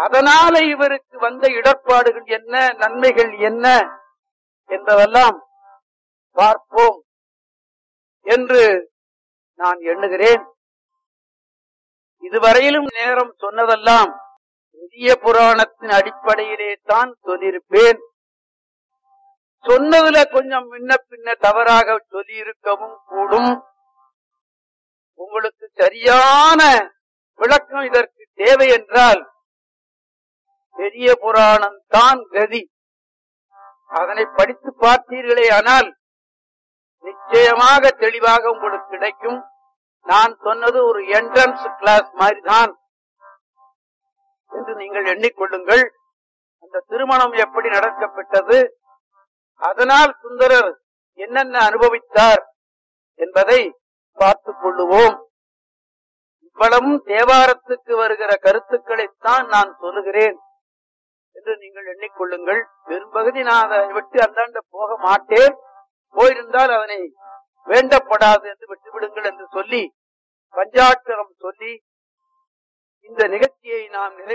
அதனால இவருக்கு வந்த இடர்பாடுகள் என்ன நன்மைகள் என்ன என்பதெல்லாம் பார்ப்போம் என்று நான் எண்ணுகிறேன் இதுவரையிலும் நேரம் சொன்னதெல்லாம் இந்திய புராணத்தின் அடிப்படையிலே தான் சொல்லியிருப்பேன் சொன்னதுல கொஞ்சம் முன்ன பின்ன தவறாக சொல்லியிருக்கவும் கூடும் உங்களுக்கு சரியான விளக்கம் இதற்கு தேவை என்றால் பெரிய புராணம் தான் கதி அதனை படித்து பார்த்தீர்களே ஆனால் நிச்சயமாக தெளிவாக உங்களுக்கு கிடைக்கும் நான் சொன்னது ஒரு என்ட்ரன்ஸ் கிளாஸ் மாதிரி தான் என்று நீங்கள் எண்ணிக்கொள்ளுங்கள் அந்த திருமணம் எப்படி நடக்கப்பட்டது அதனால் சுந்தரர் என்னென்ன அனுபவித்தார் என்பதை பார்த்துக் கொள்ளுவோம் இவ்வளவும் தேவாரத்துக்கு வருகிற கருத்துக்களைத்தான் நான் சொல்லுகிறேன் என்று நீங்கள் எண்ணிக்கொள்ளுங்கள் பெரும்பகுதி நான் அதை விட்டு அந்தாண்ட போக மாட்டேன் போயிருந்தால் அதனை வேண்டப்படாது என்று விட்டுவிடுங்கள் என்று சொல்லி பஞ்சாட்சரம் சொல்லி இந்த நிகழ்ச்சியை நாம் நிறைவு